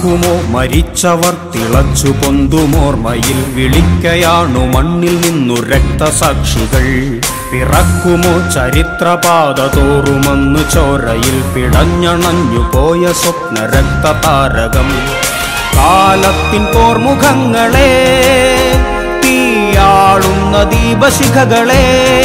മറക്കുമോ മരിച്ചവർ തിളച്ചു പൊന്തുമോർമ്മയിൽ വിളിക്കയാണു മണ്ണിൽ നിന്നു രക്തസാക്ഷികൾ പിറക്കുമോ ചരിത്രപാത തോറുമെന്ന് ചോരയിൽ പിടഞ്ഞണഞ്ഞു പോയ സ്വപ്ന രക്തതാരകം കാലത്തിൻ പോർമുഖങ്ങളെ തീയാളുന്ന ദീപശിഖകളെ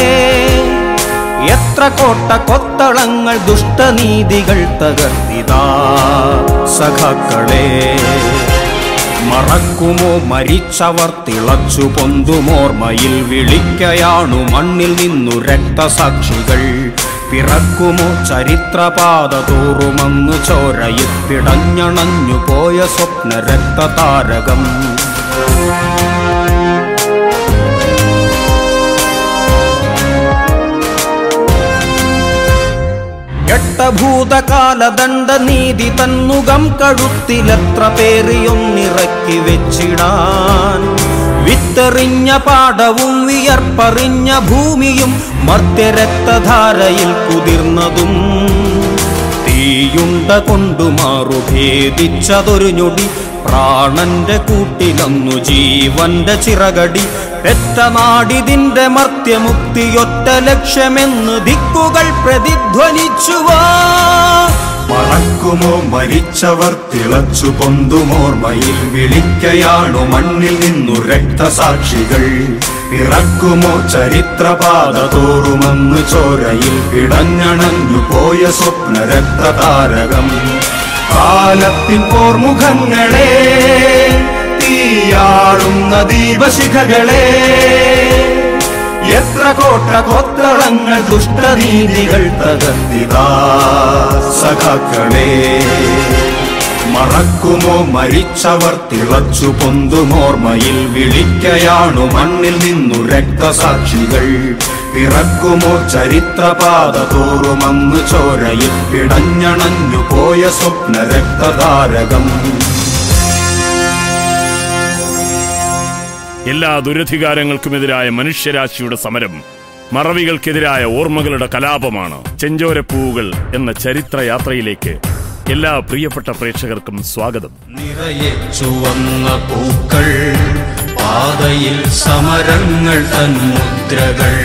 എത്ര കോട്ട കൊത്തളങ്ങൾ ദുഷ്ടനീതികൾ തകർത്തിതാ സഖാക്കളെ മറക്കുമോ മരിച്ചവർ തിളച്ചു പൊന്തുമോർമ്മയിൽ വിളിക്കയാണു മണ്ണിൽ നിന്നു രക്തസാക്ഷികൾ പിറക്കുമോ ചരിത്രപാത തോറുമെന്ന് ചോരയിൽ പിടഞ്ഞണഞ്ഞു പോയ സ്വപ്ന രക്തതാരകം എട്ടഭൂതകാലദണ്ഡ നീതി തന്നുകം കഴുത്തിലെത്ര പേറിയൊന്നിറക്കി വെച്ചിടാൻ വിത്തെറിഞ്ഞ പാടവും വിയർപ്പറിഞ്ഞ ഭൂമിയും മർത്യരക്തധാരയിൽ കുതിർന്നതും തീയുണ്ട കൊണ്ടു മാറുഭേദിച്ചതൊരു ഞൊടി പ്രാണന്റെ കൂട്ടിലന്നു ജീവന്റെ ചിറകടി പെറ്റനാടിതിന്റെ മർത്യമുക്തിയൊറ്റ ലക്ഷ്യമെന്ന് ദിക്കുകൾ പ്രതിധ്വനിച്ചുവാ മറക്കുമോ മരിച്ചവർ തിളച്ചു പൊന്തുമോർമ്മയിൽ വിളിക്കയാണു മണ്ണിൽ നിന്നു രക്തസാക്ഷികൾ പിറക്കുമോ ചരിത്രപാത തോറുമെന്ന് ചോരയിൽ പിടഞ്ഞണഞ്ഞു പോയ സ്വപ്ന രക്തതാരകം കാലത്തിൻ പോർമുഖങ്ങളെ തീയാളുന്ന ദീപശിഖകളെ എത്ര കോട്ട കൊത്തളങ്ങൾ ദുഷ്ടനീതികൾ തകർത്തിതാ സഖാക്കളെ മറക്കുമോ മരിച്ചവർ തിളച്ചു പൊന്തുമോർമ്മയിൽ വിളിക്കയാണു മണ്ണിൽ നിന്നു രക്തസാക്ഷികൾ പിറക്കുമോ ചരിത്രപാത തോറുമന്ന് ചോരയിൽ പിടഞ്ഞണഞ്ഞു പോയ സ്വപ്ന രക്തതാരകം എല്ലാ ദുരധികാരങ്ങൾക്കുമെതിരായ മനുഷ്യരാശിയുടെ സമരം മറവികൾക്കെതിരായ ഓർമ്മകളുടെ കലാപമാണ് ചെഞ്ചോരപ്പൂവുകൾ എന്ന ചരിത്രയാത്രയിലേക്ക് എല്ലാ പ്രിയപ്പെട്ട പ്രേക്ഷകർക്കും സ്വാഗതം നിറയെ ചുവന്ന പൂക്കൾ പാതയിൽ സമരങ്ങൾ തന്മുദ്രകൾ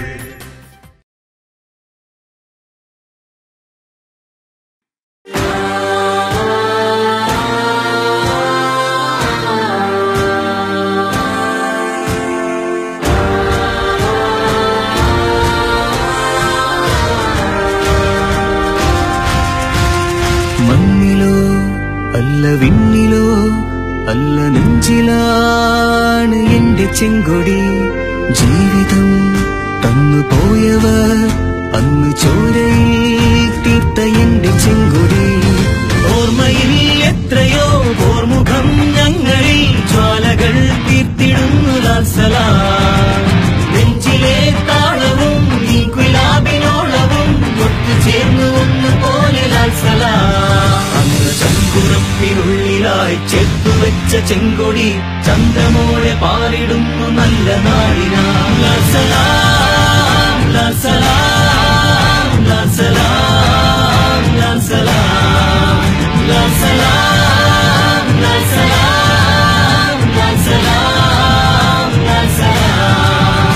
മണ്ണിലോ അല്ല വിണ്ണിലോ അല്ല നെഞ്ചിലാണ് എന്റെ ചെങ്കൊടി ജീവിതം തന്നു പോയവർ അന്ന് ചോരയിൽ തീർത്ത എന്റെ ചെങ്കൊടി ഓർമ്മയിൽ എത്രയോ ഓർമുഖം ഞങ്ങളിൽ ജ്വാലകൾ തീർത്തിടുന്നു ലാൽസലാം നെഞ്ചിലെ താളവും ഈ കുലാബിനോളവും ഒത്തുചേർന്നു ഒന്ന് പോലെ ലാൽസലാം അന്ന് ചങ്കുറപ്പിനുള്ളിലായി ചേർത്തുവെച്ച ചെങ്കൊടി ചന്ദ്രമോളെ പാറിടുന്നു നല്ല നാടിനാ ലാൽസലാം ലാൽസലാം ലാൽസലാം ലാൽസലാം ലാൽസലാം ലാൽസലാം ലാൽസലാം ലാൽസലാം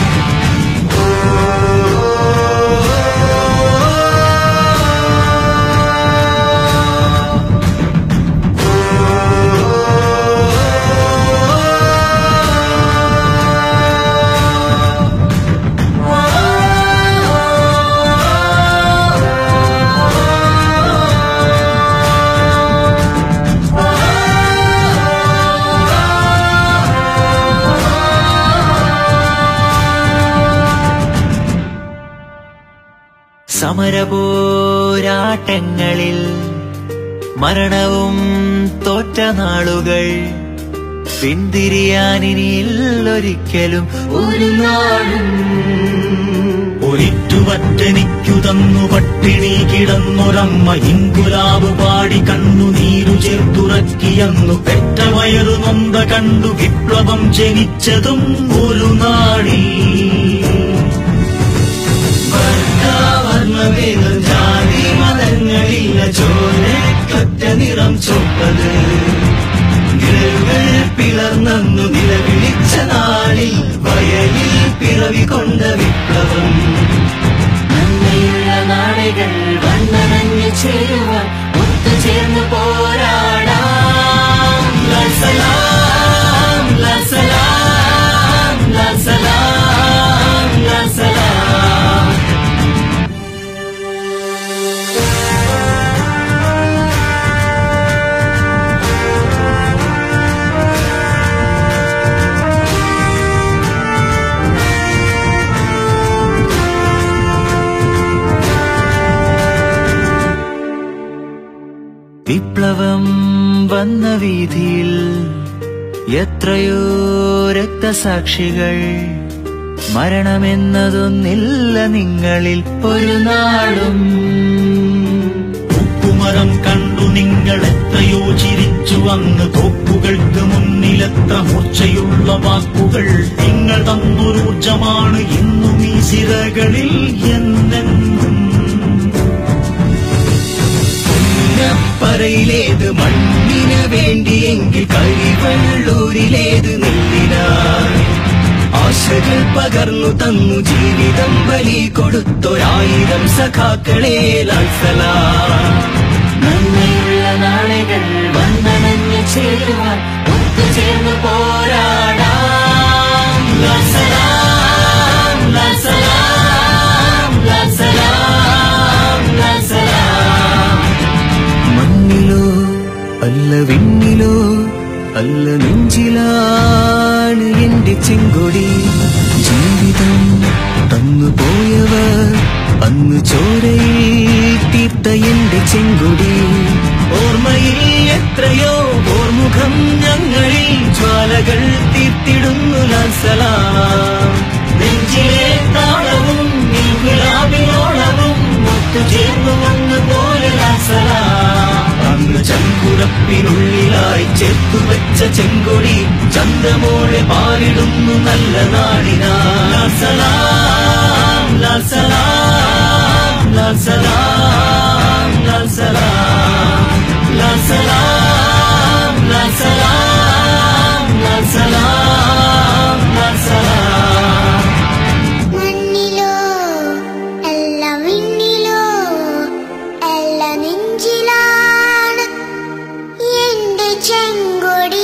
സമരപോരാട്ടങ്ങളിൽ മരണവും തോറ്റ നാളുകൾ പിന്തിരിയാനിനിയില്ലൊരിക്കലും ഒരു നാളും ഒരിറ്റുവറ്റനിക്കു തന്നു പട്ടിണി കിടന്നൊരമ്മ ഇങ്കുലാബ് പാടി കണ്ണു നീരു ചേർത്തുറക്കിയന്നു പെറ്റ വയറു നൊന്ത കണ്ടു വിപ്ലവം ജനിച്ചതും ഒരു നാളിൽ വർണ്ണാവർണ്ണഭേദം ജാതി മതങ്ങളില്ല ചോരക്കൊറ്റ നിറം ചൊപ്പത് നിഴലുകൾ പിളർന്നു നിലവിളിച്ച നാളിൽ വയലിൽ പിറവി കൊണ്ട വിപ്ലവം നന്മയുള്ള നാടുകൾ വന്നണഞ്ഞു ചേരുവാൻ ഒത്തുചേർന്ന് പോരാടാം ലാസലാം ലാസലാം ലാസലാം ലാസലാം വിപ്ലവം വന്ന വീതിയിൽ എത്രയോ രക്തസാക്ഷികൾ മരണമെന്നതൊന്നില്ല നിങ്ങളിൽ ഒരു നാളും ഉപ്പുമരം കണ്ടു നിങ്ങൾ എത്രയോ ചിരിച്ചു അന്ന് തോപ്പുകൾക്ക് മുന്നിലെത്ര മൂർച്ചയുള്ള വാക്കുകൾ നിങ്ങൾ തന്നൊരൂർജമാണ് ഇന്നും ഈ സിരകളിൽ എന്നെന്നും പറയിലേത് മണ്ണിന് വേണ്ടിയെങ്കിൽ കരിവള്ളൂരിലേത് നെല്ലിനായി ആശകൾ പകർന്നു തന്നു ജീവിതം ബലി കൊടുത്തൊരായിരം സഖാക്കളെ ലാൽസലാ നന്മയുള്ള നാളുകൾ വന്നണഞ്ഞു ചേരുവാൻ ഒത്തുചേർന്ന് പോരാടാം ലാൽസലാം ലാൽസലാം ലാൽസലാം ലാൽസലാം മണ്ണിലോ അല്ല വിണ്ണിലോ അല്ല നെഞ്ചിലാണ് എന്റെ ചെങ്കൊടി ജീവിതം തന്നു പോയവർ അന്ന് ചോരയിൽ തീർത്ത എന്റെ ചെങ്കൊടി ഓർമ്മയിൽ എത്രയോ ഓർമുഖം ഞങ്ങളിൽ ജ്വാലകൾ തീർത്തിടുന്നു ലാസലാം നെഞ്ചിലെ താളവും ഇൻകുലാബിനോളവും ഒത്തുചേർന്നു വന്നു പോലെ ലാസലാം അന്ന് ചങ്കുറപ്പിനുള്ളിലായി ചേർത്തു വെച്ച ചെങ്കൊടി ചന്ദ്രമോളെ പാലിടുന്നു നല്ല നാടിനാ ലാസലാം ലാസലാം ലാസലാം ലാസലാം ലാസലാം ലാസലാം ലാസലാം ലാസലാം മണ്ണിലോ അല്ല വിണ്ണിലോ അല്ല നെഞ്ചിലാണ് എന്റെ ചെങ്കൊടി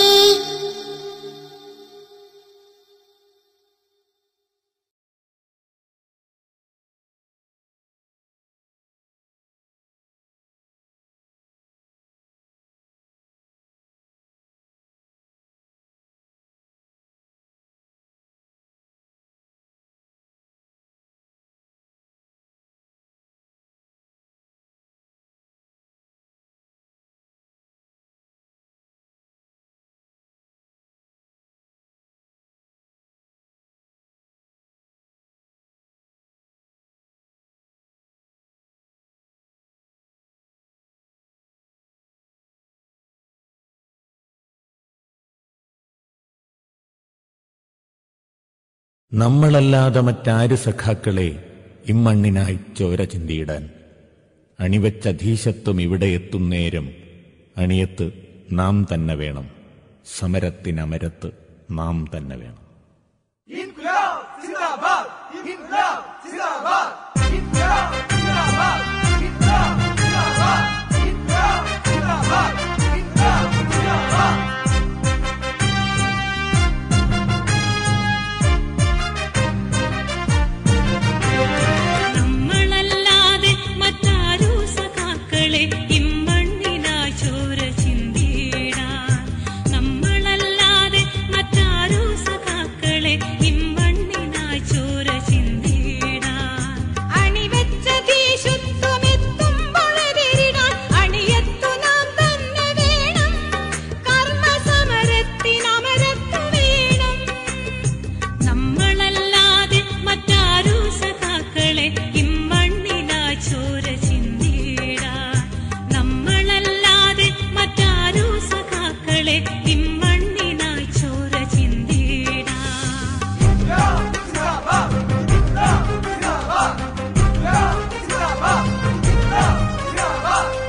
നമ്മളല്ലാതെ മറ്റാര് സഖാക്കളെ ഇമ്മണ്ണിനായി ചോര ചിന്തിയിടാൻ അണിവച്ച ധീശത്വം ഇവിടെ എത്തുന്നേരം അണിയത്ത് നാം തന്നെ വേണം സമരത്തിനമരത്ത് നാം തന്നെ വേണം നമ്മളല്ലാതെ മറ്റാരൂ സഖാക്കളെ ഇമ്മണ്ണിനായി ചോര ചിന്തിടാൻ നമ്മളല്ലാതെ മറ്റാരൂ സഖാക്കളെ ഇമ്മണ്ണിനായി ചോര ചിന്തിടാൻ അണിവെച്ച ദേശത്വമെത്തുമ്പോഴെതിരിടാൻ അണിയത്തു നാം തന്നെ വേണം കർമ്മസമരത്തിനമരത്തു വേണം നമ്മളല്ലാതെ മറ്റാരൂ സഖാക്കളെ ഇമ്മണ്ണിനാ ചോര ചിന്തിടാൻ നമ്മളല്ലാതെ മറ്റാരൂ സഖാക്കളെ ഇമ്മണ്ണിനാ ചോര ചിന്തിടാൻ ജിന്ദാബാദ്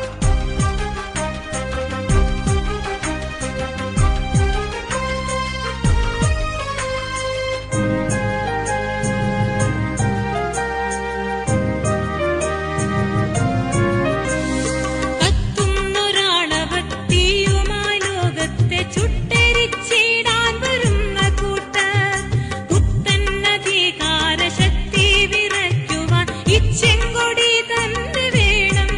ചുട്ടരിച്ചിടാൻ വരുന്ന കൂട്ടർ പുത്തന്നധികാര ശക്തി വിറയ്ക്കുവാൻ ഇച്ചെങ്കൊടി തന്നെ വേണം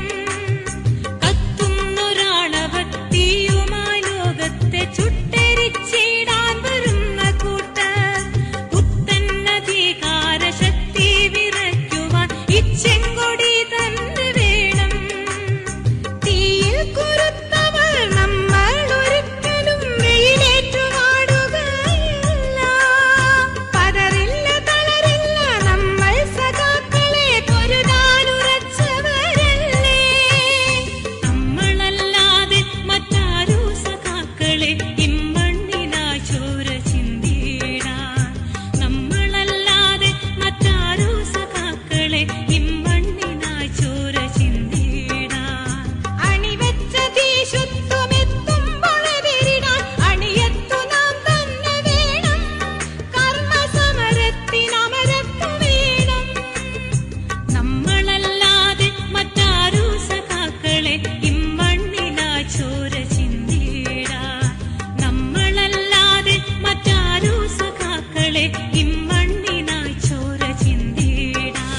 കത്തുന്നൊരാളഭക്തിയുമായി ലോകത്തെ ചുട്ടരിച്ചിടാൻ വരുന്ന കൂട്ടർ പുത്തന്നധികാര ശക്തി വിറയ്ക്കുവാൻ ഇച്ചെങ്കൊടി തന്നെ വേണം തീയിൽ കുരുത്തവർ നമ്മൾ ഒരിക്കലും വെയിലേറ്റുവാടുകയില്ല പതറില്ല തളരില്ല നമ്മൾ സഖാക്കളെ പൊരുതാനുറച്ചവരല്ലേ നമ്മളല്ലാതെ മറ്റാരൂ സഖാക്കളെ ഇമ്മണ്ണിനായി ചോര ചിന്തിടാൻ നമ്മളല്ലാതെ മറ്റാരൂ സഖാക്കളെ ഇമ്മണ്ണിനായി ചോര ചിന്തിടാൻ അണിവെച്ച തീശുത്വമെത്തുമ്പോഴെതിരിടാൻ അണിയത്തു നാം തന്നെ വേണം കർമ്മസമരത്തിനമരത്തു വേണം നമ്മളല്ലാതെ മറ്റാരൂ സഖാക്കളെ ഇമ്മണ്ണിനായി ചോര ചിന്തിടാൻ നമ്മളല്ലാതെ മറ്റാരൂ സഖാക്കളെ ഇമ്മണ്ണിനായി ചോര ചിന്തിടാൻ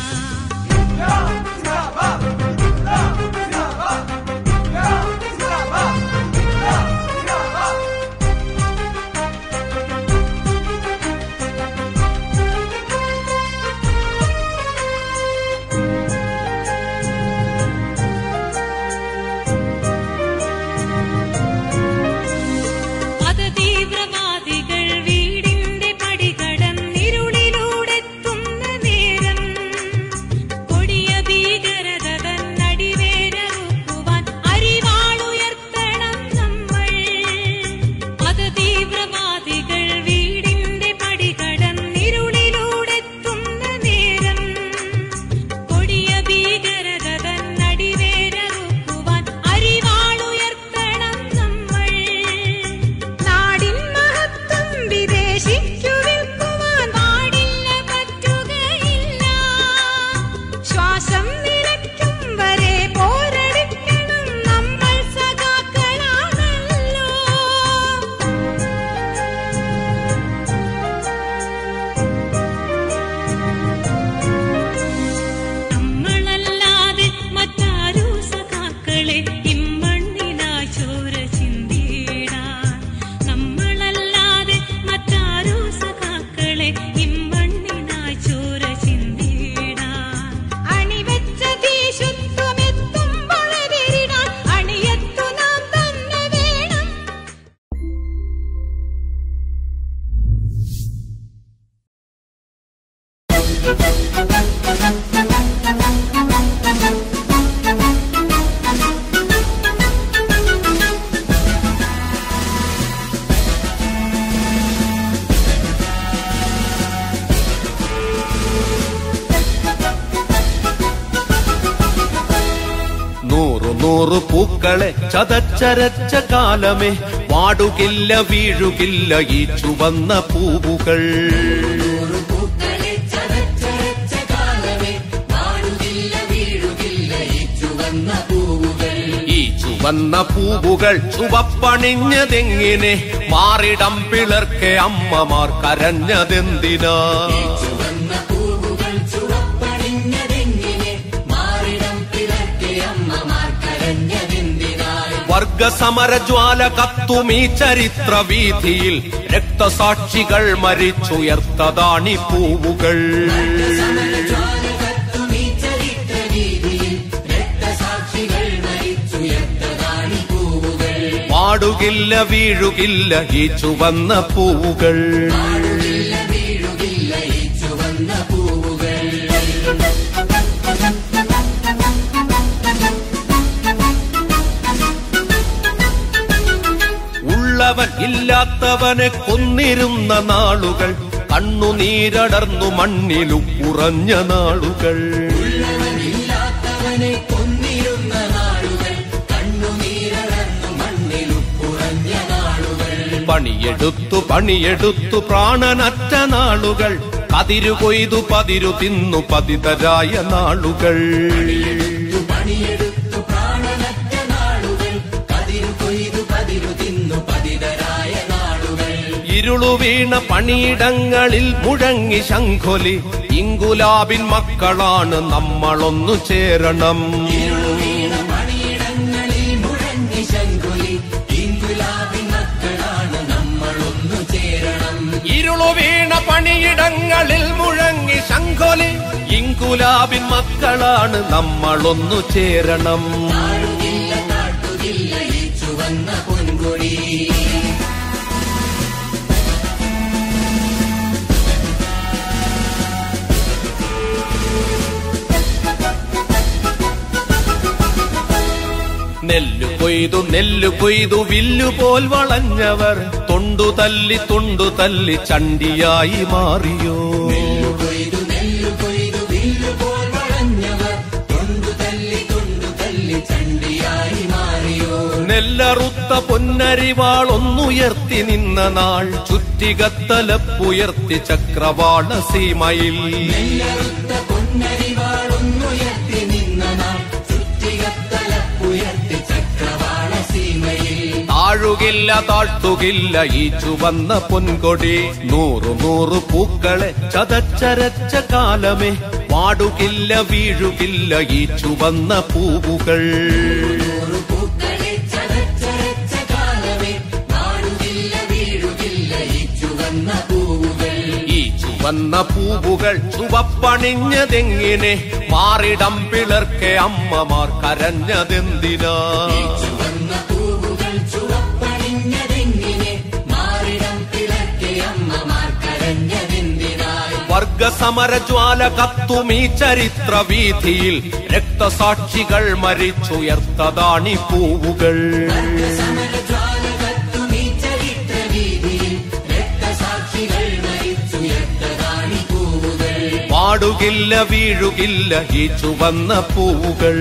മതതീവ്രവാദികൾ വീടിന്റെ പടികടന്നിരുളിലൂടെത്തുന്ന നേരം കൊടിയ ഭീകരത തന്നടിവേരറുക്കുവാൻ അരിവാളുയർത്തണം നമ്മൾ മതതീവ്രവാദികൾ വീടിന്റെ പടികടന്നിരുളിലൂടെത്തുന്ന നേരം കൊടിയ ഭീകരത തന്നടിവേരറുക്കുവാൻ അരിവാളുയർത്തണം നമ്മൾ നാടിൻ മഹത്വം വിദേശിക്കു വിൽക്കുവാൻ പാടില്ല പറ്റുകയില്ല ശ്വാസം നിലയ്ക്കും വരെ പോരടിക്കണം നമ്മൾ സഖാക്കളാണല്ലോ നമ്മളല്ലാതെ മറ്റാരൂ സഖാക്കളെ ഇമ്മണ്ണിനായി ചോര ചിന്തിടാൻ നമ്മളല്ലാതെ മറ്റാരൂ സഖാക്കളെ ഇമ്മണ്ണിനായി ചോര ചിന്തിടാൻ അണിവെച്ച തീശുത്വമെത്തുമ്പോഴെതിരിടാൻ അണിയത്തു നാം തന്നെ വേണം നൂറു നൂറു പൂക്കളെ ചതച്ചരച്ച കാലമേ വാടുകില്ല വീഴുകില്ല ഈ ചുവന്ന പൂവുകൾ ഈ ചുവന്ന പൂവുകൾ ചുവപ്പണിഞ്ഞതെങ്ങിനെ മാറിടം പിളർക്കെ അമ്മമാർ കരഞ്ഞതെന്തിനാ വർഗസമര ജ്വാല കത്തുമീ ചരിത്ര വീതിയിൽ രക്തസാക്ഷികൾ മരിച്ചുയർത്തതാണി പൂവുകൾ പാടുകില്ല വീഴുകില്ല ഈ ചുവന്ന പൂവുകൾ ഉള്ളവൻ ഇല്ലാത്തവനെ കൊന്നിരുന്ന നാളുകൾ കണ്ണുനീരടർന്നു മണ്ണിലു കുറഞ്ഞ നാളുകൾ പണിയെടുത്തു പണിയെടുത്തു പ്രാണനറ്റ നാളുകൾ കതിരു കൊയ്തു പതിരു തിന്നു പതിതരായ നാളുകൾ പണിയെടുത്തു പ്രാണനറ്റ നാളുകൾ കതിരു കൊയ്തു പതിരു തിന്നു പതിതരായ ഇരുളു വീണ പണിയിടങ്ങളിൽ മുഴങ്ങി ശംഖൊലി ഇങ്കുലാബിൻ മക്കളാണ് നമ്മളൊന്നു ചേരണം ഇരുളു വീണ പണിയിടങ്ങളിൽ മുഴങ്ങി ശംഖൊലി ഇങ്കുലാബിൻ മക്കളാണ് നമ്മളൊന്നു ചേരണം നെല്ലു കൊയ്തു നെല്ലു കൊയ്തു വില്ലുപോൽ വളഞ്ഞവർ തൊണ്ടു തല്ലി തൊണ്ടു തല്ലി ചണ്ടിയായി മാറിയോ നെല്ലറുത്ത പൊന്നരിവാൾ ഒന്നുയർത്തി നിന്ന നാൾ ചുറ്റികത്തലപ്പുയർത്തി ചക്രവാള സീമയിൽ താഴുകില്ല താഴ്ത്തുകില്ല ഈ ചുവന്ന പൊൻകൊടി നൂറു നൂറു പൂക്കളെ ചതച്ചരച്ച കാലമേ പാടുകില്ല വീഴുകില്ല ഈ ചുവന്ന പൂവുകൾ ഈ ചുവന്ന പൂവുകൾ ചുവപ്പണിഞ്ഞതെങ്ങിനെ മാറിടം പിളർക്കെ അമ്മമാർ കരഞ്ഞതെന്തിനാ വർഗസമര ജ്വാല കത്തുമീ ചരിത്ര വീതിയിൽ രക്തസാക്ഷികൾ മരിച്ചുയർത്തതാണി പൂവുകൾ പാടുകില്ല വീഴുകില്ല ഈ ചുവന്ന പൂവുകൾ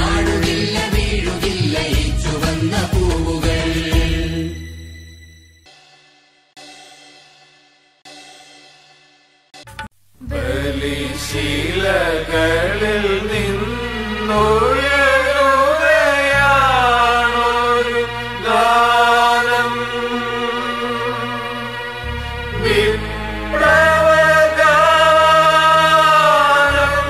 ബലിശീലകളിൽ നിന്നുയരുകയാണൊരു ഗാനം വിപ്ലവഗാനം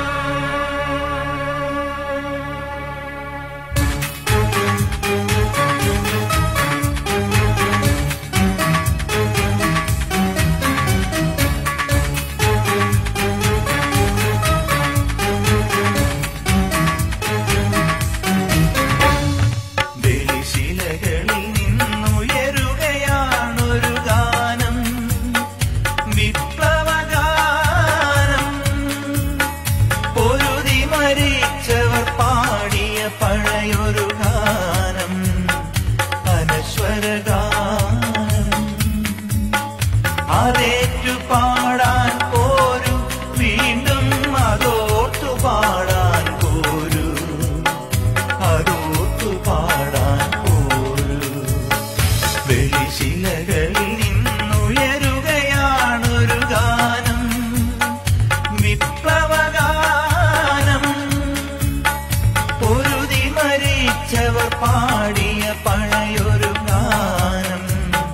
ബലിശിലകളിൽ നിന്നുയരുകയാണൊരു ഗാനം വിപ്ലവഗാനം പൊരുതി മരിച്ചവർ പാടിയ പഴയൊരു ഗാനം അനശ്വരഗാനം അതേറ്റു പാടാൻ പോരും വീണ്ടും അതോർത്തു പാടാൻ പോരും അതോർത്തു പാടാൻ പോരു വെളിശിലകളിൽ നിന്നുയരുകയാണൊരു ഗാനം വിപ്ലവഗാനം പൊരുതി മരിച്ചവർ പാടിയ പഴയൊരു ഗാനം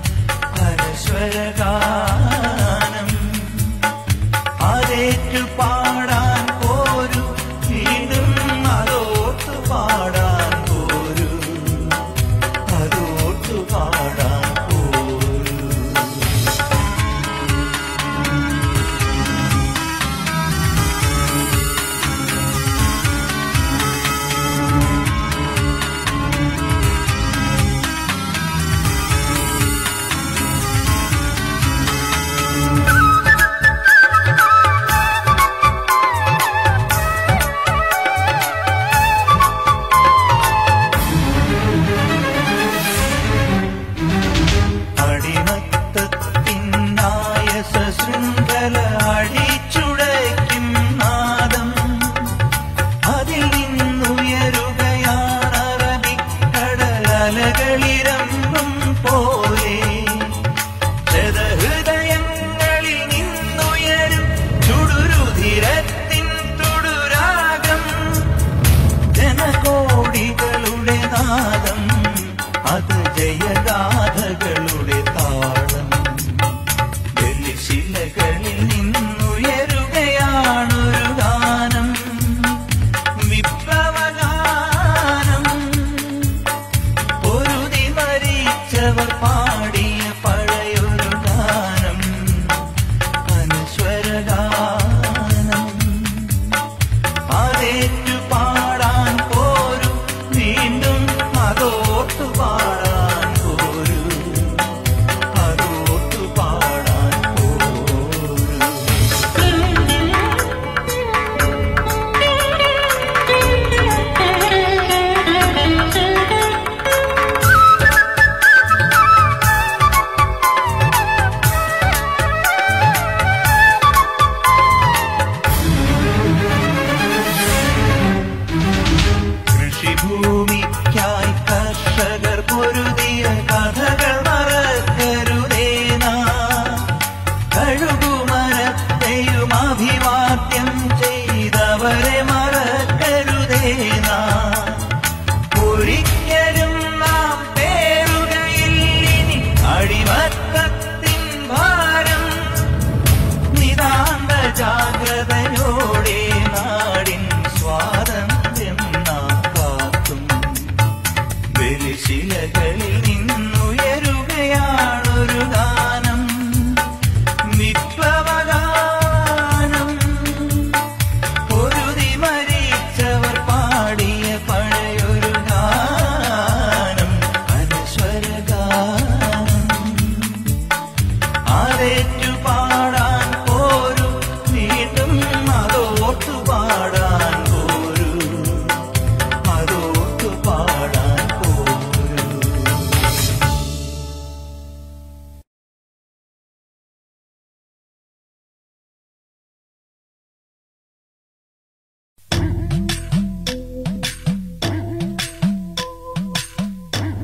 അനശ്വരഗാനം അതേറ്റു പാടാൻ പോരു വീണ്ടും അതോർത്തു പാടാൻ പോരു അതോർത്തു പാടാൻ പോരു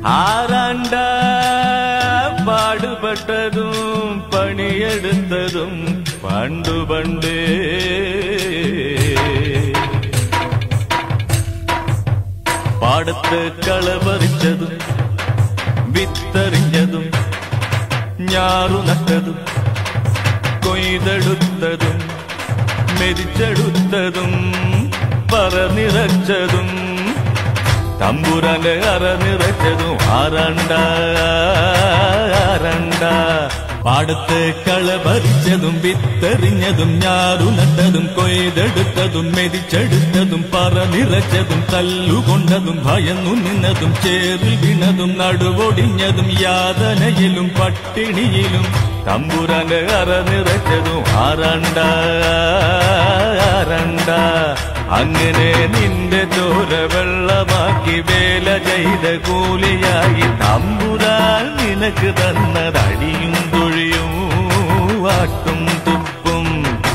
ആരാണ്ട പാടുപെട്ടതും പണിയെടുത്തതും പണ്ടു പണ്ട് പാടത്ത് കളപറിച്ചതും വിത്തെറിഞ്ഞതും ഞാറു നട്ടതും കൊയ്തെടുത്തതും മെതിച്ചെടുത്തതും പറനിറച്ചതും തമ്പുരാന്റെ അറ നിറച്ചതും ആരണ്ട ആരണ്ട പാടത്ത് കളപറിച്ചതും വിത്തെറിഞ്ഞതും ഞാറു നട്ടതും കൊയ്തെടുത്തതും മെതിച്ചെടുത്തതും പറ നിറച്ചതും തല്ലുകൊണ്ടതും ഭയന്നു നിന്നതും ചേറിൽ വീണതും നടുവൊടിഞ്ഞതും യാതനയിലും പട്ടിണിയിലും തമ്പുരാന്റെ അറ നിറച്ചതും ആരണ്ട ആരണ്ട അങ്ങനെ നിന്റെ ചോര വെള്ളമാക്കി വേല ചെയ്ത കൂലിയായി തമ്പുരാൻ നിനക്ക് തന്നതടിയും തൊഴിയും വാട്ടും തുപ്പും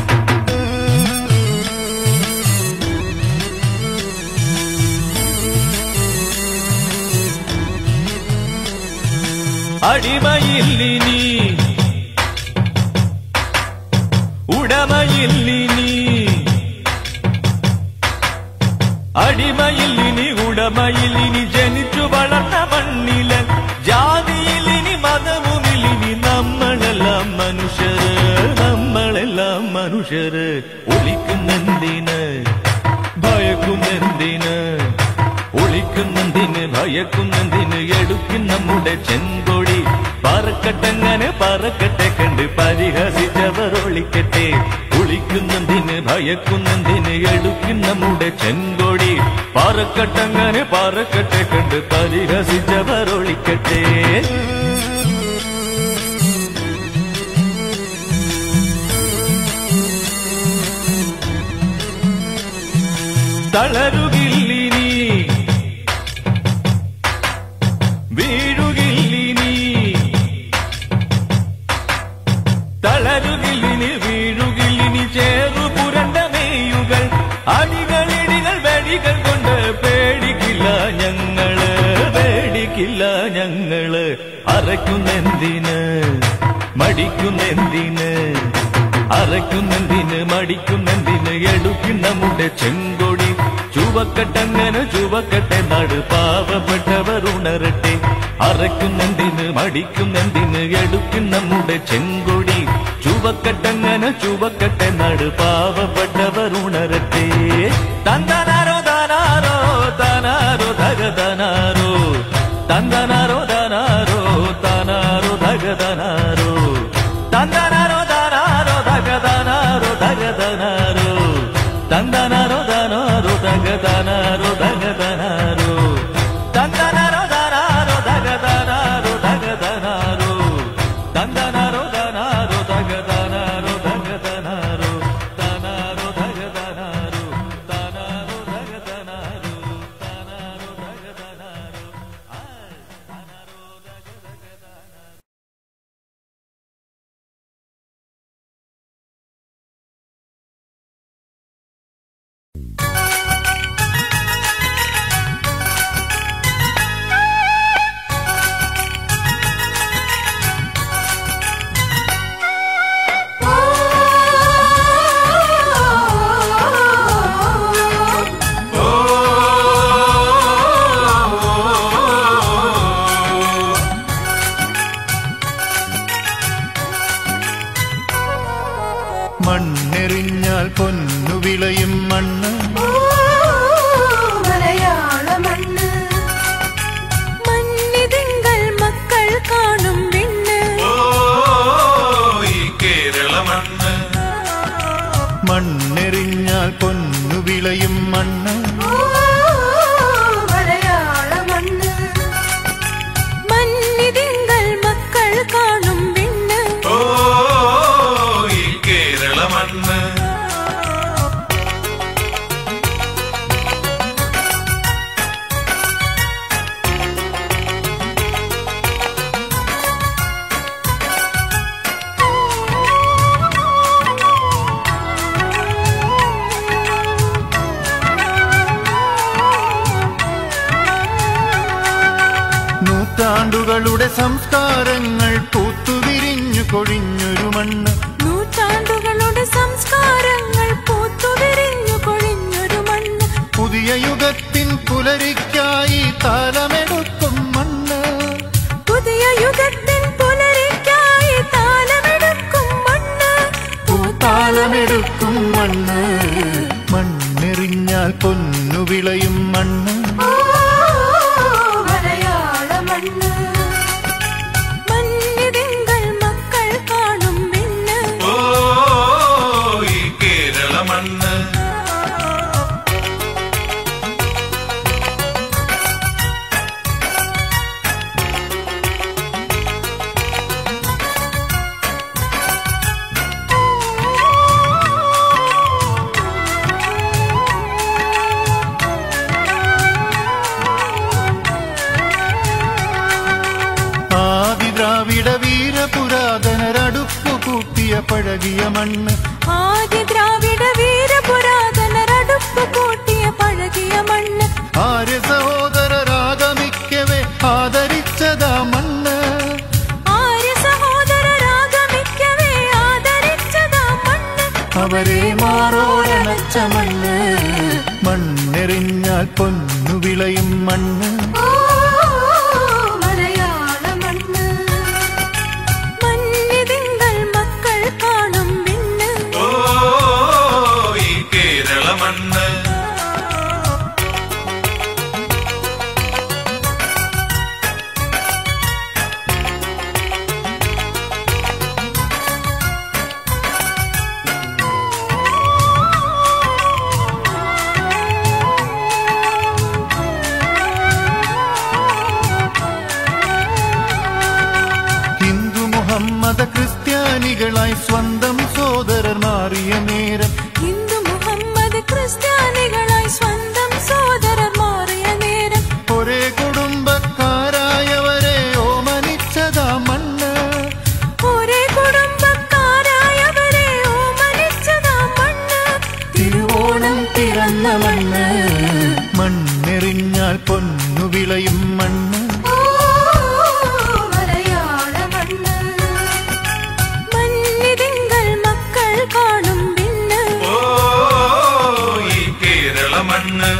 അടിമയില്ലിനി ഉടമയില്ലിനി അടിമയില്ലിനി ഉടമയിലിനി ജനിച്ചു വളർന്ന മണ്ണില് ജാതിയിലിനി മതവുമില്ലിനി നമ്മളെല്ലാം മനുഷ്യര് നമ്മളെല്ലാം മനുഷ്യര് ഒളിക്കുന്നെന്തിന് ഭയക്കുന്നെന്തിന് ഒളിക്കുന്നെന്തിന് ഭയക്കുന്നെന്തിന് എടുക്കും നമ്മുടെ ചെങ്കൊടി പറക്കട്ടങ്ങനെ പറക്കട്ടെ കണ്ട് പരിഹസിച്ചവർ ഒളിക്കട്ടെ ഒളിക്കുന്നെന്തിന് ഭയക്കുന്നെന്തിന് എടുക്കും നമ്മുടെ ചെങ്കൊടി പറക്കട്ടങ്ങനെ പറക്കട്ടെ കണ്ട് പരിഹസിച്ചവർ ഒളിക്കട്ടെ തളരുകില്ലിനി വീഴുകില്ലിനി തളരുകില്ലിനി വീഴുകില്ലിനി ചേറു പുരണ്ട മേയുകൾ അടികളിടികൾ വെടികൾ കൊണ്ട് പേടിക്കില്ല ഞങ്ങള് പേടിക്കില്ല ഞങ്ങള് അറയ്ക്കുന്നെന്തിന് മടിക്കുന്നെന്തിന് അറയ്ക്കുന്നെന്തിന് മടിക്കുന്നെന്തിന് എടുക്കും നമ്മുടെ ചെങ്കൊടി ചുവക്കട്ടങ്ങനെ ചുവക്കട്ടെ നാട് പാവപ്പെട്ടവർ ഉണരട്ടെ അറയ്ക്കുന്നെന്തിന് മടിക്കുന്നെന്തിന് എടുക്കും നമ്മുടെ ചെങ്കൊടി ചുവക്കട്ടങ്ങനെ ചുവക്കട്ടെ നാട് പാവപ്പെട്ടവർ ഉണരട്ടെ തന്തനാരോ താനാരോ താനാരോ തകതനാരോ തന്തനാരോ താനാരോ താനാരോ തകതനാരോ തന്തനാരോ താനാരോ തകതനാരോ തകതനാരോ തന്തനാരോ താനാരോ തകതനാരോ തകതനാരോ തന്തനാരോ താനാരോ തകതനാരോ തകതനാരോ തന്തനാരോ താനാരോ തകതനാരോ തകതനാരോ താനാരോ തകതനാരോ താനാരോ തകതനാരോ താനാരോ തകതനാരോ ആ താനാരോ തകതനാരോ മണ്ണെറിഞ്ഞാൽ പൊന്നു വിളയും മണ്ണ് മലയാള മണ്ണ് മണ്ണിതിങ്കൾ മക്കൾ കാണും വിണ്ണ് ഈ കേരള മണ്ണ് മണ്ണെറിഞ്ഞാൽ പൊന്നു വിളയും മണ്ണ് മലയാള മണ്ണ് മണ്ണിതിങ്കൾ മക്കൾ കാണും വിണ്ണ് ഓ ഈ കേരള മണ്ണ് ആ നൂറ്റാണ്ടുകളുടെ സംസ്കാരങ്ങൾ പൂത്തുവിരിഞ്ഞു കൊഴിഞ്ഞൊരു മണ്ണ് നൂറ്റാണ്ടുകളുടെ സംസ്കാരങ്ങൾ പൂത്തുവിരിഞ്ഞു കൊഴിഞ്ഞൊരു മണ്ണ് പുതിയ യുഗത്തിൻ പുലരിക്കായി താലമെടുക്കും മണ്ണ് പുതിയ യുഗത്തിൻ പുലരിക്കായി താലമെടുക്കും മണ്ണ് താലമെടുക്കും മണ്ണ് മണ്ണെറിഞ്ഞാൽ പൊന്നു വിളയും മണ്ണ് ഓ, മലയാള മണ്ണ് മഞ്ഞിതിങ്കൾ മക്കൾ കാണും വിണ്ണ് ഓ ഈ കേരള മണ്ണ് ആദി ദ്രാവിഡ വീരപുരാതനരടുപ്പു കൂട്ടിയ പഴകിയ മണ്ണ് ആദ്യ ദ്രാവിഡ വീരപുരാതനരടുപ്പ് കൂട്ടിയ പഴകിയ മണ്ണ് ആര്യ സഹോദരരാഗമിക്കവേ ആദരിച്ചതാ മണ്ണ് ആര്യ സഹോദരരാഗമിക്കവേ ആദരിച്ചതാ മണ്ണ് അവരെ മാറോരണച്ച മണ്ണ് മണ്ണെറിഞ്ഞാൽ പൊന്നു വിളയും മണ്ണ് ഓ, മലയാള മണ്ണ് മഞ്ഞിതിങ്കൾ മക്കൾ കാണും വിണ്ണ് ഓ ഈ കേരള മണ്ണ് ഹിന്ദു മുഹമ്മദ ക്രിസ്ത്യാനികളായി സ്വന്തം സോദരർ മാറിയ നേരം ഹിന്ദു മുഹമ്മദ് ക്രിസ്ത്യാനികളായി സ്വന്തം സോദരർ മാറിയ നേരം ഒരേ കുടുംബക്കാരായവരെ ഓമനിച്ചതാ മണ്ണ് ഒരേ കുടുംബക്കാരായവരെ ഓമനിച്ചതാ മണ്ണ് തിരുവോണം പിറന്ന മണ്ണ് മണ്ണെറിഞ്ഞാൽ പൊന്നു വിളയും മണ്ണ് ഓ, മലയാള മണ്ണ് മഞ്ഞിതിങ്കൾ മക്കൾ കാണും വിണ്ണ് ഓ ഈ കേരള മണ്ണ്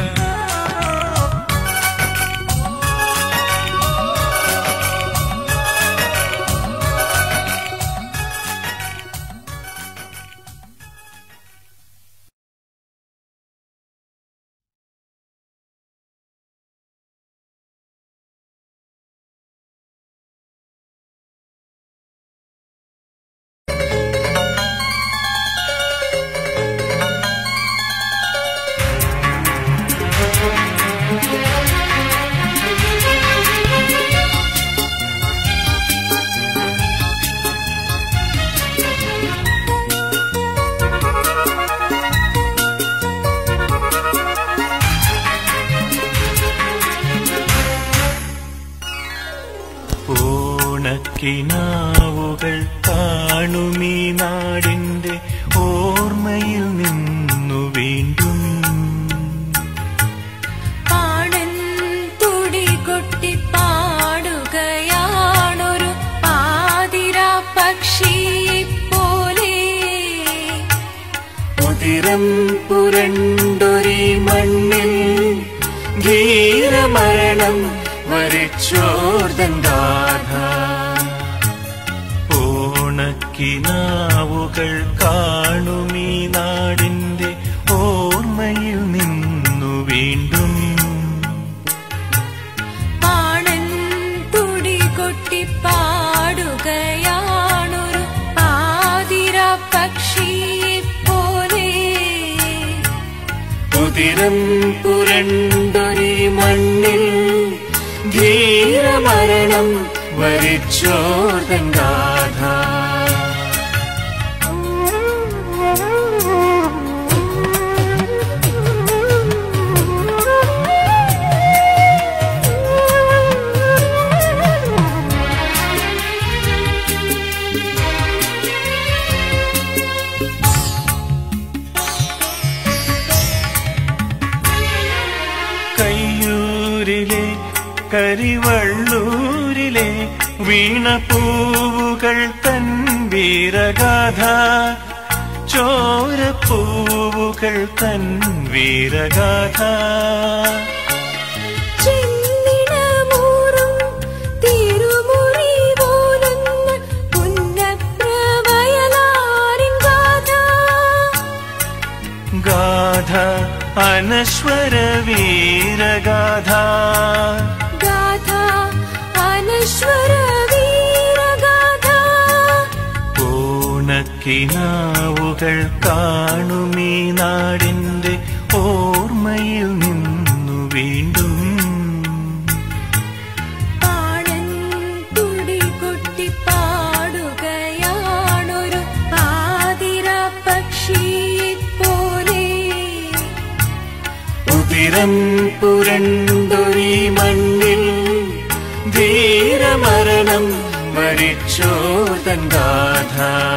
ഓണക്കിനാവുകൾ കാണുമീ നാടിന്റെ ഓർമ്മയിൽ നിന്നു വീണ്ടും പാടൻ തുടി കൊട്ടി പാടുകയാണൊരു പാതിര പക്ഷി പോലെ ഉതിരം പുരണ്ടൊരി മണ്ണിൽ ധീരമരണം വരിച്ചോർദൻ ഗാഥ ഓണക്കിനാവുകൾ കാണുമീ നാടിന്റെ ഓർമ്മയിൽ നിന്നു വീണ്ടും പാടൻ തുടി കൊട്ടി പാടുകയാണൊരു പാതിര പക്ഷി പോലെ ഉതിരം പുരണ്ടൊരി മണ്ണിൽ ധീരമരണം വരിച്ചോർദൻ ഗാഥ കയ്യൂരിലെ കരിവള്ളൂരിലെ വീണപൂവുകൾ തൻ വീരഗാഥ ചോരപ്പൂവുകൾ തൻ വീരഗാഥ ചെന്നിടമൂറും തിരുമുറി പോലൊന്ന് പുന്നപ്രവയലാരിൻ ഗാഥ ഗാഥ അനശ്വര വീരഗാഥ ഗാഥ അനശ്വര വീരഗാഥ ഓണക്കിനാവുകൾ കാണുമീ നാടിന്റെ ഓർമ്മയിൽ നിന്നു വീണ്ടും പാടൻ തുടി കൊട്ടി പാടുകയാണൊരു പാതിര പക്ഷിയെ പോലെ ഉതിരം പുരണ്ടൊരീ മണ്ണിൽ ധീരമരണം മരിച്ചോതൻ ഗാഥ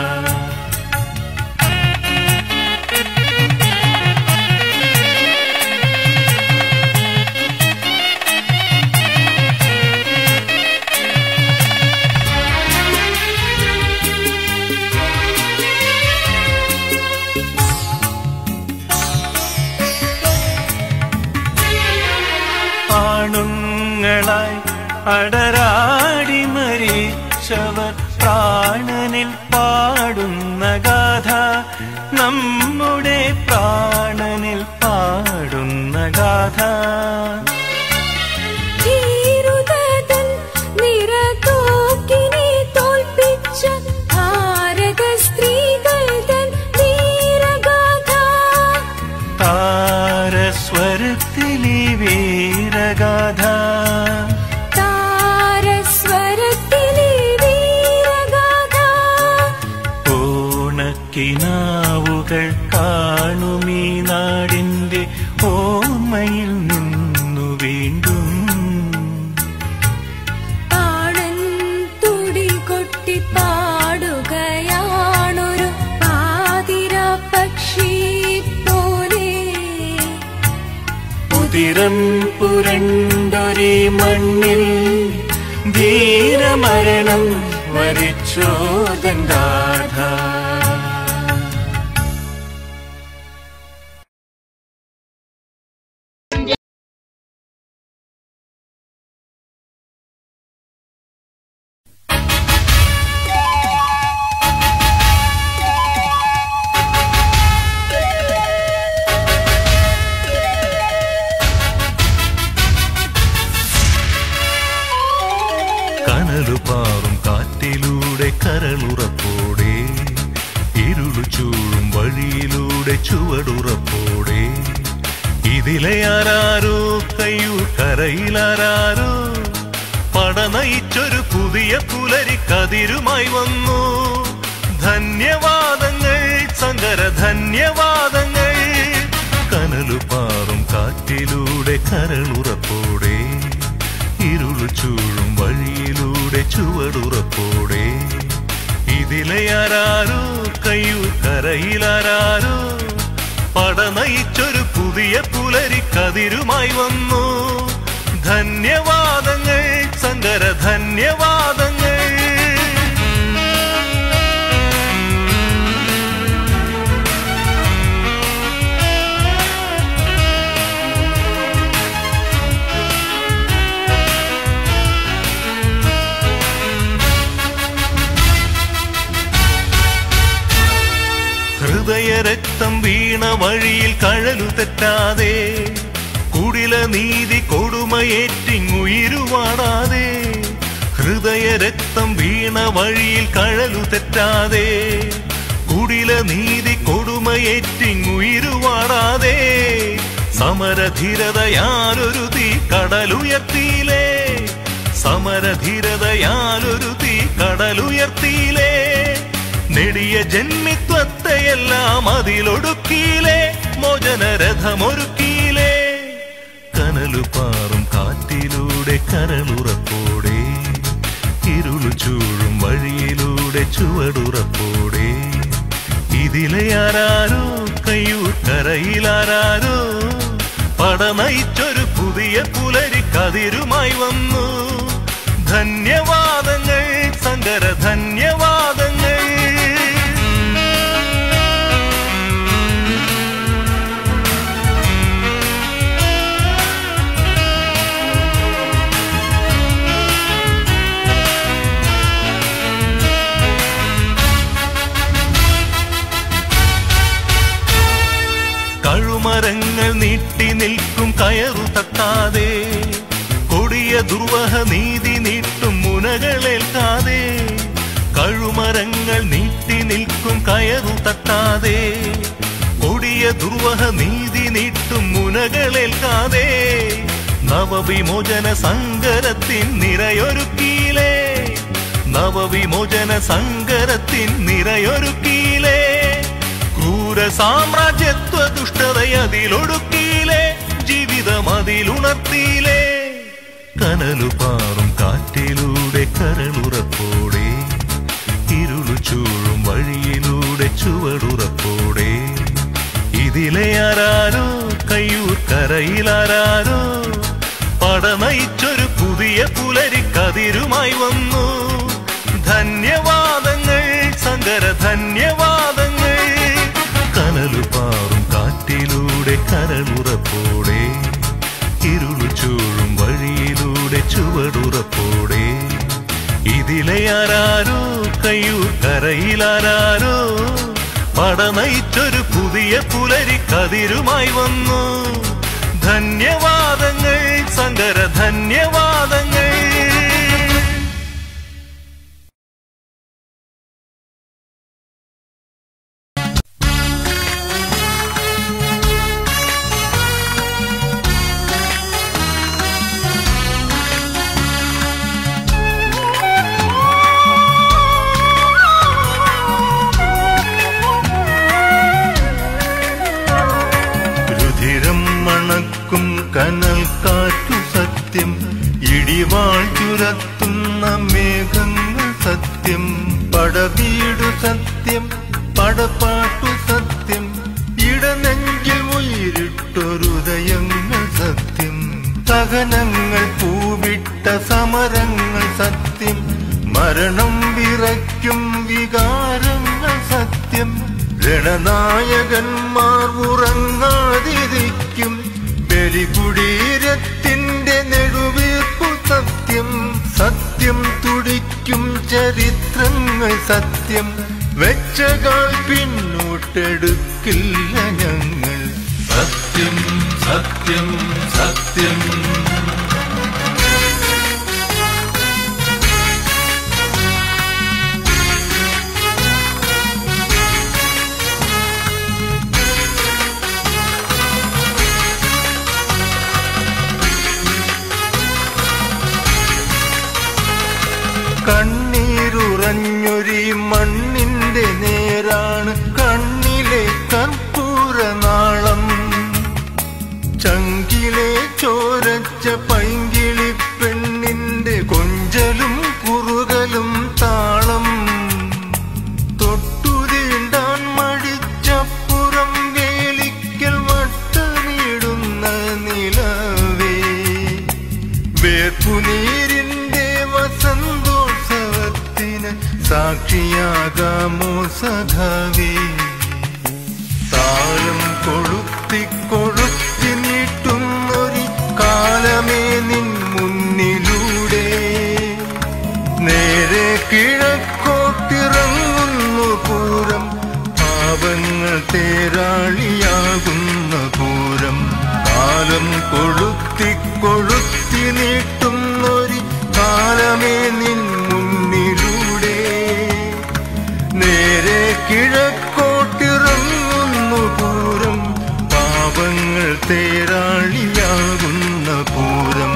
ആണുങ്ങളായി അടരാടി മരിച്ചവർ പ്രാണനിൽ പാടുന്ന ഗാഥ നമ്മുടെ പ്രാണനിൽ പാടുന്ന ഗാഥ ധീരുതൻ നിറതോക്കിനെ തോൽപ്പിച്ച ഭാരത സ്ത്രീകൾ തൻ വീരഗാഥ താരസ്വരത്തിലെ വീരഗാഥ താരസ്വരത്തിലെ വീരഗാഥ ഓണക്കിനാവുകൾ കാണുമീ നാടിന്റെ ഓർമ്മയിൽ നിന്നു വീണ്ടും പാടൻ തുടി കൊട്ടി പാടുകയാണൊരു പാതിര പക്ഷിയെ പോലെ ഉതിരം പുരണ്ടൊരേ മണ്ണിൽ ധീരമരണം വരിച്ചോതൻ ഗാഥ കനലു പാറും കാറ്റിലൂടെ കരളുറപ്പോടെ ഇരുളു ചൂഴും വഴിയിലൂടെ ചുവടുറപ്പോടെ ഇതിലെ ആരാരോ കയ്യൂർ കരയിലാരാരോ പടനയിച്ചൊരു പുതിയ പുലരി കതിരുമായി വന്നു ധന്യവാദങ്ങൾ സങ്കര ധന്യവാദങ്ങൾ കനലു പാറും കാറ്റിലൂടെ കരളുറപ്പോടെ ഇരുളു ചൂഴും വഴിയിലൂടെ ചുവടുറപ്പോടെ ഇതിലെ ആരാരോ കയ്യൂർ കരയിലാരാരോ പടനയിച്ചൊരു പുതിയ പുലരി കതിരുമായി വന്നു ധന്യവാദങ്ങൾ സങ്കര ധന്യവാദങ്ങൾ ഹൃദയരക്തം വീണ വഴിയിൽ കഴലു തെറ്റാതെ കുടില നീതി കൊടുമയേറ്റിങ്ങുയിരുവാടാതെ ഹൃദയരക്തം വീണ വഴിയിൽ കഴലു തെറ്റാതെ കുടില നീതി കൊടുമയേറ്റിങ്ങുയിരുവാടാതെ സമരധീരതയാലൊരു തീ കടലുയർത്തിയിലേ സമരധീരതയാലൊരു തീ കടലുയർത്തിയിലേ നെടിയ ജന്മിത്വത്തെയെല്ലാം അതിലൊടുക്കിയിലേ മോചനരഥമൊരുക്കിയിലേ കനലു പാറും കാറ്റിലൂടെ കരളുറപ്പോടെ ഇരുളു ചൂഴും വഴിയിലൂടെ ചുവടുറപ്പോടെ ഇതിലെ ആരാരോ കയ്യൂർ കരയിലാരാരോ പടനയിച്ചൊരു പുതിയ പുതിയ പുലരി കതിരുമായി വന്നു ധന്യവാദങ്ങൾ സങ്കര ധന്യവാദങ്ങൾ കഴുമരങ്ങൾ നീട്ടി നിൽക്കും കയറു തട്ടാതെ കൊടിയ ദുർവഹ നീതി നീട്ടും മുനകളേൽക്കാതെ കഴുമരങ്ങൾ നീട്ടി നിൽക്കും കയറു തട്ടാതെ കൊടിയ ദുർവഹ നീതി നീട്ടും മുനകളേൽക്കാതെ നവവിമോചന സങ്കരത്തിൻ നിറയൊരുക്കീലേ നവവിമോചന സങ്കരത്തിൻ നിറയൊരുക്കീലേ ക്രൂര സാമ്രാജ്യത്വ ദുഷ്ടതയതിലൊടുക്കിയിലെ ജീവിതം അതിലുണർത്തിയിലെ കനലു പാറും കാറ്റിലൂടെ കരളുറപ്പോടെ ഇരുളു ചൂഴും വഴിയിലൂടെ ചുവടുറപ്പോടെ ഇതിലെ ആരാരോ കയ്യൂർ കരയിലാരാരോ പടനയിച്ചൊരു പുതിയ പുലരി കതിരുമായി വന്നു ധന്യവാദങ്ങൾ സങ്കര ധന്യവാദങ്ങൾ കനലു പാറും കാറ്റിലൂടെ കരളുറപ്പോടെ ഇരുളു ചൂഴും വഴിയിലൂടെ ചുവടുറപ്പോടെ ഇതിലെ ആരാരോ കയ്യൂർ കരയിലാരാരോ പടനയിച്ചൊരു പുതിയ പുലരി കതിരുമായി വന്നു ധന്യവാദങ്ങൾ സങ്കര ധന്യവാദങ്ങൾ രുധിരം മണക്കും കനൽ കാറ്റു സത്യം ഇടിവാൾ ചുരത്തുന്ന മേഘങ്ങൾ സത്യം പടവീടു സത്യം പടപ്പാട്ടു സത്യം ഇടനെഞ്ചിൽ ഉയിരിട്ടൊരുദയങ്ങൾ സത്യം സഹനങ്ങൾ പൂവിട്ട സമരങ്ങൾ സത്യം മരണം വിറയ്ക്കും വികാരങ്ങൾ സത്യം രണനായകന്മാർ ഉറങ്ങാതിരിക്കും ബലികുടീരത്തിന്റെ നെടുവീർപ്പു സത്യം സത്യം തുടിക്കും ചരിത്രങ്ങൾ സത്യം വെച്ചകാൽ പിന്നോട്ടെടുക്കില്ല ഞങ്ങൾ സത്യം സത്യം സത്യം കണ്ണീരുറഞ്ഞൊരി മണ്ണിന്റെ നേരാണ് കണ്ണിലെ കർപ്പൂരനാളം ചങ്കിലെ ചോരച്ച പൈങ്കിളി പെണ്ണിന്റെ കൊഞ്ചലും കുറുകലും താളം തൊട്ടുതീണ്ടാൻ മടിച്ചപ്പുറം വേലിക്കൽ വട്ടമിടുന്ന നിലവേ വേർപ്പുനീരിന്റെ വസന്തോത്സവത്തിന് സാക്ഷിയാകാമോ സഖാവേ താളം കൊളുത്തി കൊളുത്തി നീട്ടുന്നൊരു കാലമേ നിൻ മുന്നിലൂടെ നേരെ കിഴക്കോട്ടിറങ്ങുന്നു പൂരം പാപങ്ങൾ തേരാളിയാകുന്ന പൂരം കാലം കൊളുത്തി കൊളുത്തി നീട്ടുന്നൊരു കാലമേ നിൻ മുന്നിലൂടെ നേരെ കിഴക്കോട്ടിറങ്ങുന്നു പൂരം പാപങ്ങൾ തേരാളിയാകുന്ന പൂരം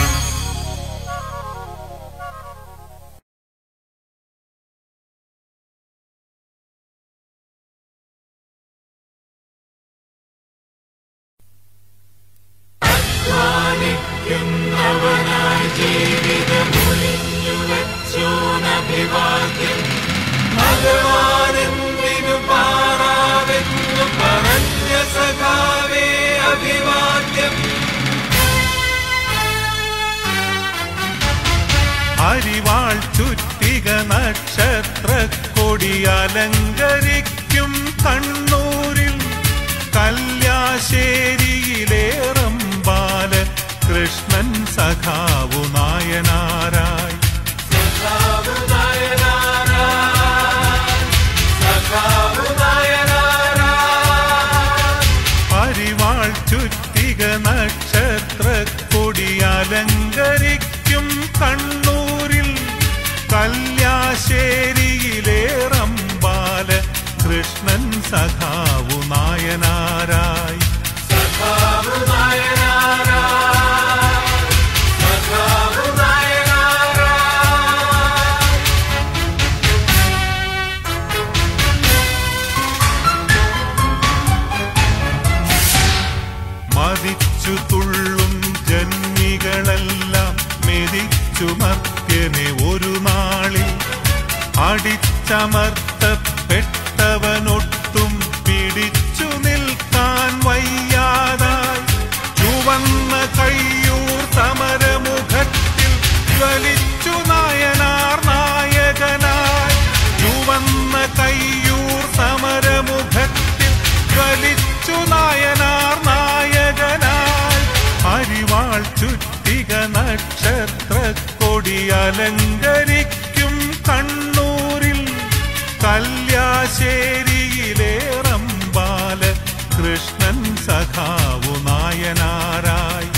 ഭഗവാനെന്തിനു പാറാവെന്നു പറഞ്ഞ സഖാവേ അഭിവാദ്യം അരിവാൾ ചുറ്റിക നക്ഷത്ര കൊടി അലങ്കരിക്കും കണ്ണൂരിൽ കല്യാശ്ശേരിയിലേറമ്പാല കൃഷ്ണൻ സഖാവു നായനാരായി അരിവാൾ ചുറ്റിക നക്ഷത്ര കൊടി അലങ്കരിക്കും കണ്ണൂരിൽ കല്യാശ്ശേരിയിലേറമ്പാല കൃഷ്ണൻ സഖാവു നായനാരായി മതിച്ചു തുള്ളും ജന്മികളെല്ലാം മെതിച്ചു മർത്യനെ ഒരു നാളിൽ അടിച്ചമർത്തപ്പെട്ടവനൊട്ടും പിടിച്ചു നിൽക്കാൻ വയ്യാതായി ചുവന്ന കയ്യൂർ സമരമുഖത്തിൽ ജ്വലിച്ചു നായനാർ നായകനായി ചുവന്ന കയ്യൂർ സമരമുഖത്തിൽ ജ്വലിച്ചു നായനാർ നായകനായി അരിവാൾ ചുറ്റിക നക്ഷത്ര കൊടി അലങ്കരിക്കും കണ്ണൂരിൽ കല്യാശ്ശേരിയിലേറമ്പാല കൃഷ്ണൻ സഖാവു നായനാരായി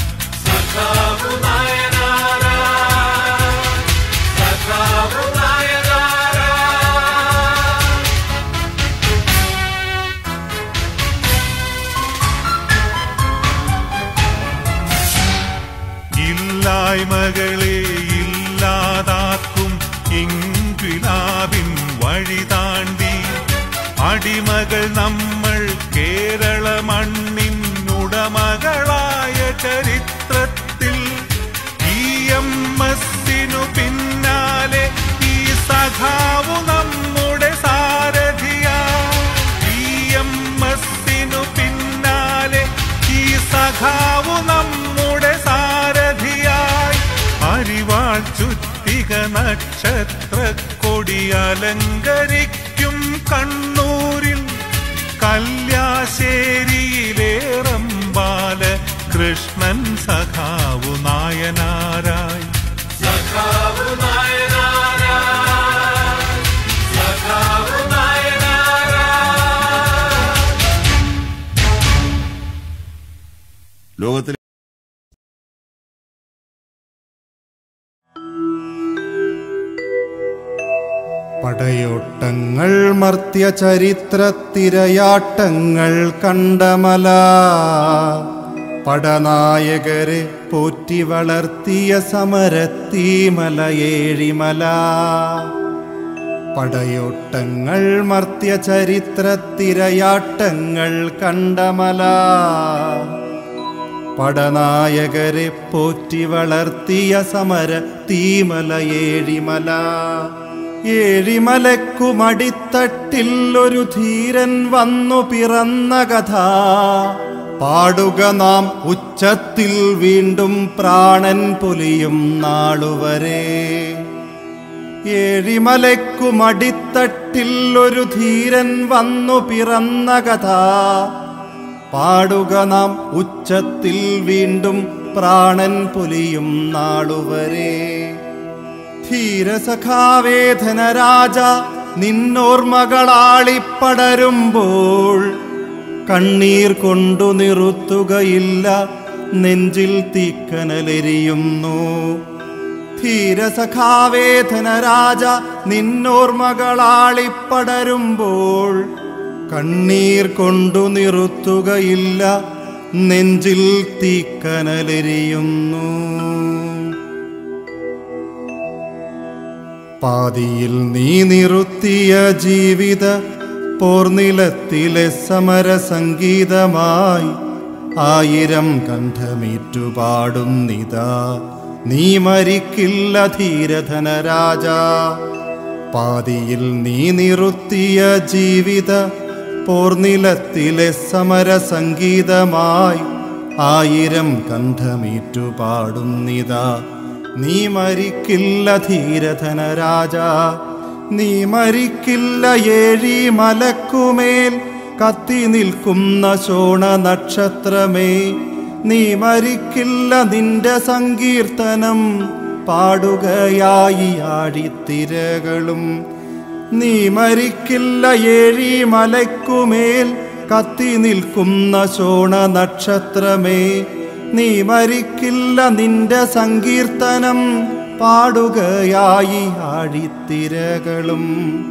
ഇല്ലായ്മകളെ ഇല്ലാതാക്കും ഇൻക്വിലാബിൻ വഴി താണ്ടി അടിമകൾ നമ്മൾ കേരള മണ്ണിനുടമകളായ ചരിത്രത്തിൽ ഇ എം എസിനു പിന്നാലെ ഈ സഖാവു നമ്മുടെ സാരഥിയാ ഇ എം എസിനു പിന്നാലെ ഈ സഖാവു നമ്മുടെ സാരഥിയായി അരിവാൾ ചുറ്റിക നക്ഷത്ര കൊടി അലങ്കരിക്കും കണ്ണൂരിൽ കല്യാശ്ശേരിയിലേറമ്പാല കൃഷ്ണൻ സഖാവു നായനാരായി ലോകത്തിലെ പടയോട്ടങ്ങൾ മർത്യ ചരിത്രത്തിരയാട്ടങ്ങൾ കണ്ടമല പടനായകരെ പോറ്റി വളർത്തിയ സമരത്തീമല ഏഴിമല പടയോട്ടങ്ങൾ മർത്യ ചരിത്രത്തിരയാട്ടങ്ങൾ കണ്ടമല പടനായകരെ പോറ്റി വളർത്തിയ സമര തീമല ഏഴിമല ഏഴിമലക്കുമടിത്തട്ടിൽ ഒരു ധീരൻ വന്നു പിറന്ന കഥ പാടുക നാം ഉച്ചത്തിൽ വീണ്ടും പ്രാണൻ പൊലിയും നാളുവരെ ഏഴിമലക്കുമടിത്തട്ടിൽ ഒരു ധീരൻ വന്നു പിറന്ന കഥ പാടുക നാം ഉച്ചത്തിൽ വീണ്ടും പ്രാണൻ പൊലിയും നാളുവരെ ധീരസഖാവേധന രാജ നിന്നോർമകളാളിപ്പടരുമ്പോൾ കണ്ണീർ കൊണ്ടു നിറുത്തുകയില്ല നെഞ്ചിൽ തീക്കനലെരിയുന്നു ധീരസഖാവേധന രാജ നിന്നോർമകളാളിപ്പടരുമ്പോൾ കണ്ണീർ കൊണ്ടു നിറുത്തുകയില്ല നെഞ്ചിൽ തീക്കനലെരിയുന്നു പാതിയിൽ നീ നിറുത്തിയ ജീവിത പോർനിലത്തിലെ സമര സംഗീതമായി ആയിരം കണ്ഠമേറ്റുപാടുന്നിതാ നീ മരിക്കില്ല ധീരധനരാജ പാതിയിൽ നീ നിറുത്തിയ ജീവിത പോർനിലത്തിലെ സമര സംഗീതമായി ആയിരം കണ്ഠമേറ്റുപാടുന്നിതാ നീ മരിക്കില്ല ധീരധനരാജ നീ മരിക്കില്ല ഏഴി മലക്കുമേൽ കത്തി നിൽക്കുന്ന ശോണ നക്ഷത്രമേ നീ മരിക്കില്ല നിന്റെ സങ്കീർത്തനം പാടുകയായി ആഴിത്തിരകളും നീ മരിക്കില്ല ഏഴി മലയ്ക്കുമേൽ കത്തി നിൽക്കുന്ന ശോണ നക്ഷത്രമേ നീ മരിക്കില്ല നിന്റെ സങ്കീർത്തനം പാടുകയായി ആഴിത്തിരകളും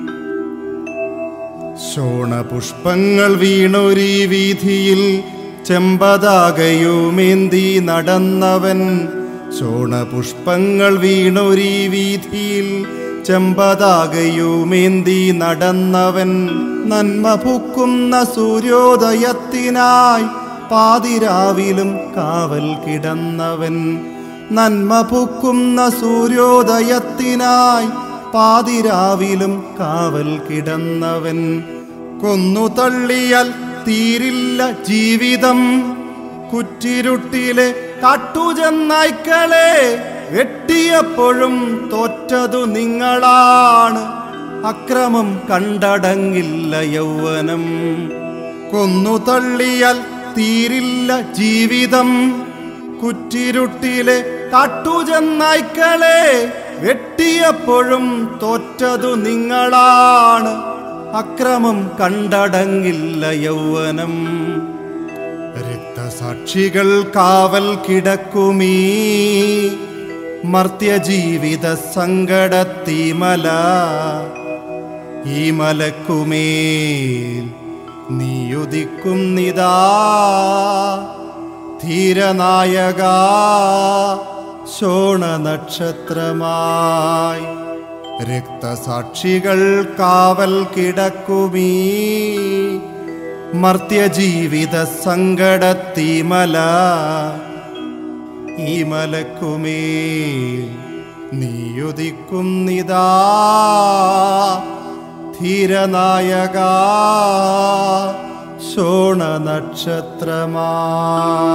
ശോണപുഷ്പങ്ങൾ വീണൊരീ വീതിയിൽ ചെമ്പതാകയുമേന്തി നടന്നവൻ ശോണപുഷ്പങ്ങൾ വീണൊരീ വീതിയിൽ ചെമ്പതാകയുമേന്തി നടന്നവൻ നന്മ പൂക്കുന്ന സൂര്യോദയത്തിനായി പാതിരാവിലും കാവൽ കിടന്നവൻ നന്മ പൂക്കുന്ന സൂര്യോദയത്തിനായി പാതിരാവിലും കാവൽ കിടന്നവൻ കൊന്നു തള്ളിയാൽ തീരില്ല ജീവിതം കുറ്റിരുട്ടിലെ കാട്ടുചെന്നായ്ക്കളെ വെട്ടിയപ്പോഴും തോറ്റതു നിങ്ങളാണ് അക്രമം കണ്ടടങ്ങില്ല യൗവനം കൊന്നു തള്ളിയാൽ തീരില്ല ജീവിതം കുറ്റിരുട്ടിലെ കാട്ടുചെന്നായ്ക്കളെ വെട്ടിയപ്പോഴും തോറ്റതു നിങ്ങളാണ് അക്രമം കണ്ടടങ്ങില്ല യൗവനം രക്തസാക്ഷികൾ കാവൽ കിടക്കുമീ മർത്യജീവിത സങ്കടത്തീമല ഈ മലക്കുമേൽ നീയുദിക്കുന്നിതാ ധീരനായക ശോണ നക്ഷത്രമായി രക്തസാക്ഷികൾ കാവൽ കിടക്കുമീ മർത്യജീവിത സങ്കടത്തീമല ഈ മലക്കുമേൽ നീയുദിക്കുന്നിതാ ധീരനായക ശോണ നക്ഷത്രമായി